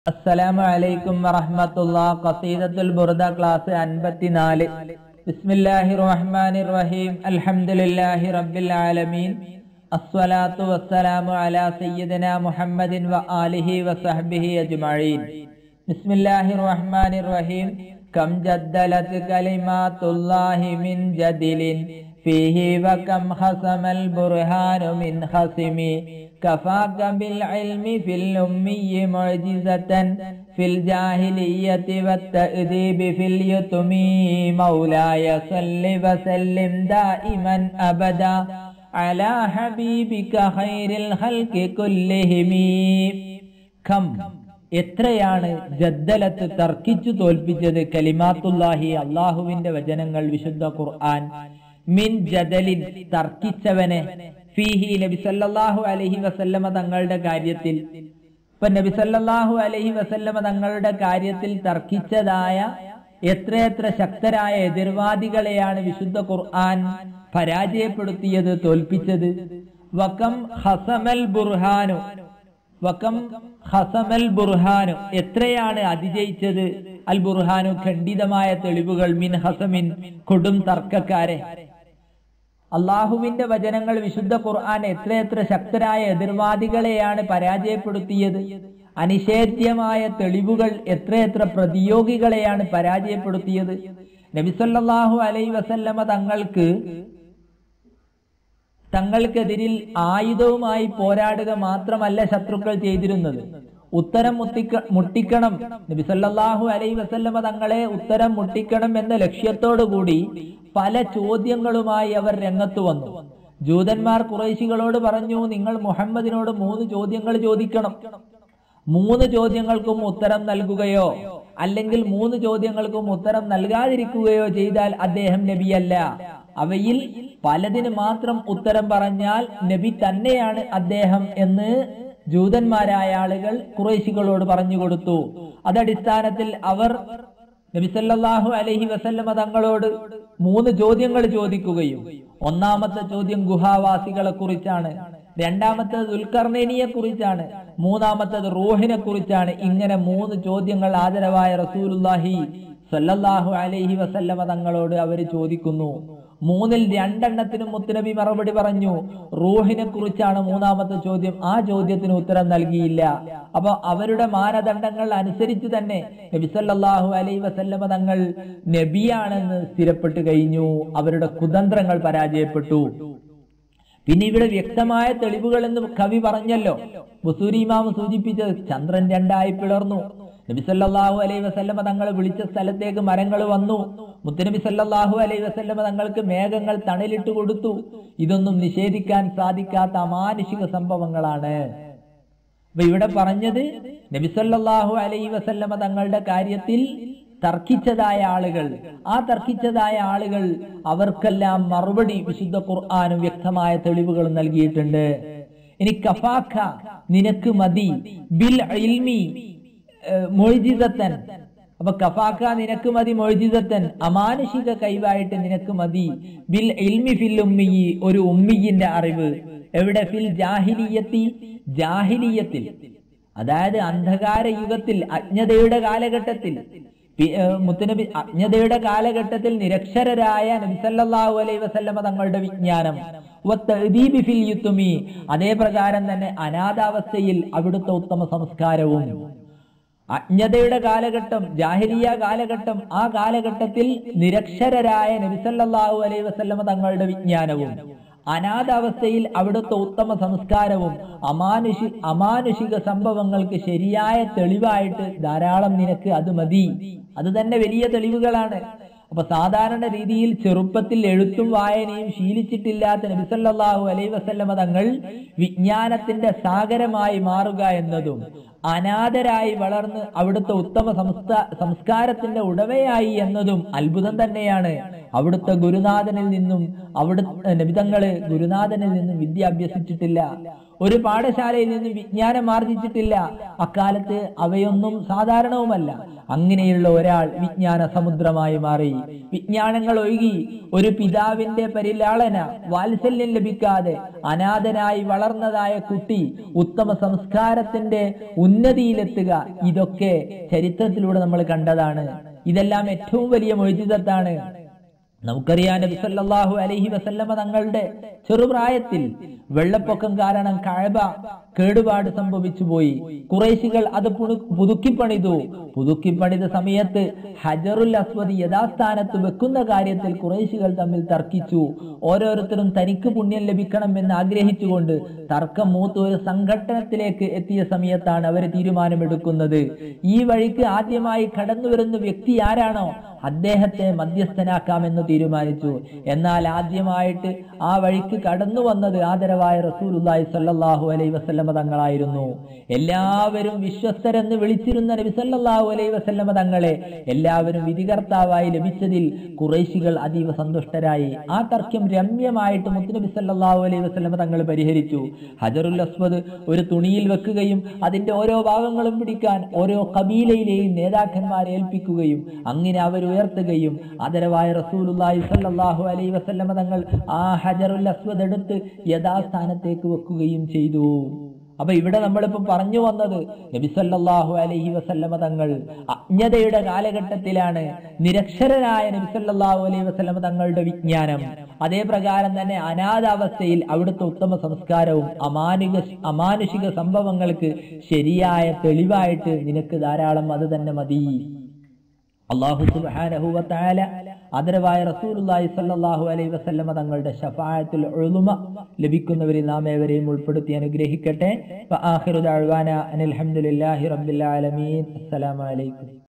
അസ്സലാമു അലൈക്കും വറഹ്മത്തുള്ള ഖസീദത്തുൽ ബുർദ ക്ലാസ് അൻപത്തിനാല് ബിസ്മില്ലാഹിർ റഹ്മാനിർ റഹീം അൽഹംദുലില്ലാഹി റബ്ബിൽ ആലമീൻ അസ്സലാത്തു വസ്സലാമു അലാ സയ്യിദിന മുഹമ്മദിൻ വ ആലിഹി വസഹ്ബിഹി അജ്മഈൻ ബിസ്മില്ലാഹിർ റഹ്മാനിർ റഹീം കം ജദ്ദലത് കലിമാത്തുല്ലാഹി മിൻ ജദിലിൻ فيه وكم خصم البرهان من خصم كفاك بالعلم في الأمي معجزة في الجاهلية والتأديب في اليتم مولاي صل وسلم دائما أبدا على حبيبك خير الخلق كلهم كم എത്രയാണ് ജദ്ദലത്ത് തർക്കിച്ചു തോൽപ്പിച്ചത് കലിമാത്തുല്ലാഹി അള്ളാഹുവിന്റെ വചനങ്ങൾ വിശുദ്ധ ഖുർആൻ മിൻ ജദലിൻ തർക്കിച്ചവനെ ഫീഹി നബി സല്ലല്ലാഹു അലൈഹി വസല്ലമ തങ്ങളുടെ കാര്യത്തിൽ ഇപ്പൊ നബി സല്ലല്ലാഹു അലൈഹി വസല്ലമ തങ്ങളുടെ കാര്യത്തിൽ തർക്കിച്ചതായ എത്രയെത്ര ശക്തരായ എതിർവാദികളെയാണ് വിശുദ്ധ ഖുർആൻ പരാജയപ്പെടുത്തിയത് തോൽപ്പിച്ചത് വകം ഹസമൽ ബുർഹാനു വകം ഹസമൽ ബുർഹാനു എത്രയാണ് അതിജയിച്ചത് അൽ ബുർഹാനു ഖണ്ഡിതമായ തെളിവുകൾ മിൻ ഹസമിൻ കൊടും തർക്കക്കാരെ അള്ളാഹുവിന്റെ വചനങ്ങൾ വിശുദ്ധ ഖുർആൻ എത്രയെത്ര ശക്തരായ എതിർവാദികളെയാണ് പരാജയപ്പെടുത്തിയത് അനിഷേധ്യമായ തെളിവുകൾ എത്രയെത്ര പ്രതിയോഗികളെയാണ് പരാജയപ്പെടുത്തിയത് നബിസല്ലാഹു അലൈ വസല്ലമ തങ്ങൾക്ക് തങ്ങൾക്കെതിരിൽ ആയുധവുമായി പോരാടുക മാത്രമല്ല ശത്രുക്കൾ ചെയ്തിരുന്നത് ഉത്തരം മുത്തിക്ക മുട്ടിക്കണം നബി സല്ലല്ലാഹു അലൈഹി വസല്ലമ തങ്ങളെ ഉത്തരം മുട്ടിക്കണം എന്ന ലക്ഷ്യത്തോടു കൂടി പല ചോദ്യങ്ങളുമായി അവർ രംഗത്ത് വന്നു ജൂതന്മാർ കുറേശികളോട് പറഞ്ഞു നിങ്ങൾ മുഹമ്മദിനോട് മൂന്ന് ചോദ്യങ്ങൾ ചോദിക്കണം മൂന്ന് ചോദ്യങ്ങൾക്കും ഉത്തരം നൽകുകയോ അല്ലെങ്കിൽ മൂന്ന് ചോദ്യങ്ങൾക്കും ഉത്തരം നൽകാതിരിക്കുകയോ ചെയ്താൽ അദ്ദേഹം നബിയല്ല അവയിൽ പലതിന് മാത്രം ഉത്തരം പറഞ്ഞാൽ നബി തന്നെയാണ് അദ്ദേഹം എന്ന് ജൂതന്മാരായ ആളുകൾ കുറേശികളോട് പറഞ്ഞു കൊടുത്തു അതടിസ്ഥാനത്തിൽ അവർ നബിസല്ലാഹു അലഹി വസല്ലമ തങ്ങളോട് മൂന്ന് ചോദ്യങ്ങൾ ചോദിക്കുകയും ഒന്നാമത്തെ ചോദ്യം ഗുഹാവാസികളെ കുറിച്ചാണ് രണ്ടാമത്തേത് ദുൽഖർണേനിയെ കുറിച്ചാണ് മൂന്നാമത്തേത് റൂഹിനെ കുറിച്ചാണ് ഇങ്ങനെ മൂന്ന് ചോദ്യങ്ങൾ ആദരവായ റസൂലുല്ലാഹി സല്ലല്ലാഹു അലൈഹി വസല്ലമ തങ്ങളോട് അവർ ചോദിക്കുന്നു മൂന്നിൽ രണ്ടെണ്ണത്തിനും മുത്തുനബി മറുപടി പറഞ്ഞു റൂഹിനെ കുറിച്ചാണ് മൂന്നാമത്തെ ചോദ്യം ആ ചോദ്യത്തിന് ഉത്തരം നൽകിയില്ല അപ്പൊ അവരുടെ മാനദണ്ഡങ്ങൾ അനുസരിച്ച് തന്നെ നബി സല്ലല്ലാഹു അലൈഹി വസല്ലമ തങ്ങൾ നബിയാണെന്ന് സ്ഥിരപ്പെട്ടു കഴിഞ്ഞു അവരുടെ കുതന്ത്രങ്ങൾ പരാജയപ്പെട്ടു പിന്നെ ഇവിടെ വ്യക്തമായ തെളിവുകൾ എന്ന് കവി പറഞ്ഞല്ലോ ബുസൂരി ഇമാം സൂചിപ്പിച്ചത് ചന്ദ്രൻ രണ്ടായി പിളർന്നു നബി സല്ലല്ലാഹു അലൈഹി വസല്ലമ തങ്ങൾ വിളിച്ച സ്ഥലത്തേക്ക് മരങ്ങൾ വന്നു മുത്തനബി സല്ലല്ലാഹു അലൈഹി വസല്ലമ തങ്ങൾക്ക് മേഘങ്ങൾ തണലിട്ട് കൊടുത്തു ഇതൊന്നും നിഷേധിക്കാൻ സാധിക്കാത്ത അമാനുഷിക സംഭവങ്ങളാണ് അപ്പൊ ഇവിടെ പറഞ്ഞത് നബി സല്ലല്ലാഹു അലൈഹി വസല്ലമ തങ്ങളുടെ കാര്യത്തിൽ തർക്കിച്ചതായ ആളുകൾ ആ തർക്കിച്ചതായ ആളുകൾ അവർക്കെല്ലാം മറുപടി വിശുദ്ധ ഖുർആാനും വ്യക്തമായ തെളിവുകളും നൽകിയിട്ടുണ്ട് ഇനി കഫാഖ നിനക്ക് മതി ബിൽ ഇൽമി മൊയ്ജിതത്തൻ അപ്പൊ കഫാക്ക നിനക്ക് മതി മൊയ്ജിതത്തൻ അമാനുഷിക കൈവായിട്ട് നിനക്ക് മതി ബിൽ ഇൽമി ഫിൽ ഉമ്മിയി ഒരു ഉമ്മിയിന്റെ അറിവ് എവിടെ ഫിൽ ജാഹിലിയത്തി ജാഹിലിയത്തിൽ അതായത് അന്ധകാര യുഗത്തിൽ അജ്ഞതയുടെ കാലഘട്ടത്തിൽ മുത്തനബി അജ്ഞതയുടെ കാലഘട്ടത്തിൽ നിരക്ഷരരായ നബിസല്ലാഹു അലൈ വസല്ലമ തങ്ങളുടെ വിജ്ഞാനം ഫിൽ യുത്തുമി അതേ പ്രകാരം തന്നെ അനാഥാവസ്ഥയിൽ അവിടുത്തെ ഉത്തമ സംസ്കാരവും അജ്ഞതയുടെ കാലഘട്ടം ജാഹിലിയ കാലഘട്ടം ആ കാലഘട്ടത്തിൽ നിരക്ഷരരായ നബിസല്ലാഹു അലൈ വസല്ലമ തങ്ങളുടെ വിജ്ഞാനവും അനാഥാവസ്ഥയിൽ അവിടുത്തെ ഉത്തമ സംസ്കാരവും അമാനുഷി അമാനുഷിക സംഭവങ്ങൾക്ക് ശരിയായ തെളിവായിട്ട് ധാരാളം നിനക്ക് അത് മതി അത് തന്നെ വലിയ തെളിവുകളാണ് അപ്പൊ സാധാരണ രീതിയിൽ ചെറുപ്പത്തിൽ എഴുത്തും വായനയും ശീലിച്ചിട്ടില്ലാത്ത നബിസല്ലാഹു അലൈ വസല്ലമ തങ്ങൾ വിജ്ഞാനത്തിന്റെ സാഗരമായി മാറുക എന്നതും അനാഥരായി വളർന്ന് അവിടുത്തെ ഉത്തമ സംസ്കാ സംസ്കാരത്തിന്റെ ഉടമയായി എന്നതും അത്ഭുതം തന്നെയാണ് അവിടുത്തെ ഗുരുനാഥനിൽ നിന്നും അവിടുത്തെ നബിതങ്ങള് ഗുരുനാഥനിൽ നിന്നും വിദ്യ അഭ്യസിച്ചിട്ടില്ല ഒരു പാഠശാലയിൽ നിന്ന് വിജ്ഞാനം ആർജിച്ചിട്ടില്ല അക്കാലത്ത് അവയൊന്നും സാധാരണവുമല്ല അങ്ങനെയുള്ള ഒരാൾ വിജ്ഞാന സമുദ്രമായി മാറി വിജ്ഞാനങ്ങൾ ഒഴുകി ഒരു പിതാവിന്റെ പരിലാളന വാത്സല്യം ലഭിക്കാതെ അനാഥനായി വളർന്നതായ കുട്ടി ഉത്തമ സംസ്കാരത്തിന്റെ ഉന്നതിയിലെത്തുക ഇതൊക്കെ ചരിത്രത്തിലൂടെ നമ്മൾ കണ്ടതാണ് ഇതെല്ലാം ഏറ്റവും വലിയ മൊയ്ജിതത്താണ് നമുക്കറിയാം നബി സല്ലല്ലാഹു അലൈഹി വസല്ലമ തങ്ങളുടെ ചെറുപ്രായത്തിൽ വെള്ളപ്പൊക്കം കാരണം കഴബ കേടുപാട് സംഭവിച്ചു പോയി കുറേശികൾ അത് പുതു- പുതുക്കിപ്പണിതു പുതുക്കിപ്പണിത സമയത്ത് ഹജറുൽ അസ്വദ് യഥാസ്ഥാനത്ത് വെക്കുന്ന കാര്യത്തിൽ കുറേശികൾ തമ്മിൽ തർക്കിച്ചു ഓരോരുത്തരും തനിക്ക് പുണ്യം ലഭിക്കണം എന്ന് ആഗ്രഹിച്ചുകൊണ്ട് തർക്കം മൂത്ത് ഒരു സംഘട്ടനത്തിലേക്ക് എത്തിയ സമയത്താണ് അവർ തീരുമാനമെടുക്കുന്നത് ഈ വഴിക്ക് ആദ്യമായി കടന്നു വരുന്ന വ്യക്തി ആരാണോ അദ്ദേഹത്തെ മധ്യസ്ഥനാക്കാമെന്ന് തീരുമാനിച്ചു എന്നാൽ ആദ്യമായിട്ട് ആ വഴിക്ക് കടന്നു വന്നത് ആദരവായ റസൂലുള്ളാഹി സ്വല്ലല്ലാഹു അലൈഹി വസല്ലമ തങ്ങളായിരുന്നു എല്ലാവരും വിശ്വസ്തരെന്ന് വിളിച്ചിരുന്ന നബി സല്ലല്ലാഹു അലൈഹി വസല്ലമ തങ്ങളെ എല്ലാവരും വിധികർത്താവായി ലഭിച്ചതിൽ കുറേശികൾ അതീവ സന്തുഷ്ടരായി ആ തർക്കം രമ്യമായിട്ട് മുത്തുനബി സല്ലല്ലാഹു അലൈഹി വസല്ലമ തങ്ങൾ പരിഹരിച്ചു ഹജറുൽ അസ്വദ് ഒരു തുണിയിൽ വെക്കുകയും അതിന്റെ ഓരോ ഭാഗങ്ങളും പിടിക്കാൻ ഓരോ കബീലയിലെയും നേതാക്കന്മാരെ ഏൽപ്പിക്കുകയും അങ്ങനെ അവർ ഉയർത്തുകയും ആദരവായ റസൂലുള്ളാഹി സ്വല്ലല്ലാഹു അലൈഹി വസല്ലമ തങ്ങൾ ആ ഹജറുൽ അസ്വദ് എടുത്ത് യഥാസ്ഥാനത്തേക്ക് വെക്കുകയും ചെയ്തു അപ്പൊ ഇവിടെ നമ്മളിപ്പോ പറഞ്ഞു വന്നത് നബി സല്ലല്ലാഹു അലൈഹി വസല്ലമ തങ്ങൾ അജ്ഞതയുടെ കാലഘട്ടത്തിലാണ് നിരക്ഷരനായ നബി സല്ലല്ലാഹു അലൈഹി വസല്ലമ തങ്ങളുടെ വിജ്ഞാനം അതേ പ്രകാരം തന്നെ അനാഥാവസ്ഥയിൽ അവിടുത്തെ ഉത്തമ സംസ്കാരവും അമാനുക അമാനുഷിക സംഭവങ്ങൾക്ക് ശരിയായ തെളിവായിട്ട് നിനക്ക് ധാരാളം അത് തന്നെ മതി അള്ളാഹു സുബ്ഹാനഹു വ തആല ആദരവായ റസൂലുള്ളാഹി സ്വല്ലല്ലാഹു അലൈഹി വസല്ലമ തങ്ങളുടെ ശഫാഅത്തുൽ ഉളുമ ലഭിക്കുന്നവരിൽ നാം ഏവരെയും ഉൾപ്പെടുത്തി അനുഗ്രഹിക്കട്ടെ വ ആഖിറു ദഅവാന അനിൽ ഹംദുലില്ലാഹി റബ്ബിൽ ആലമീൻ അസ്സലാമു അലൈക്കും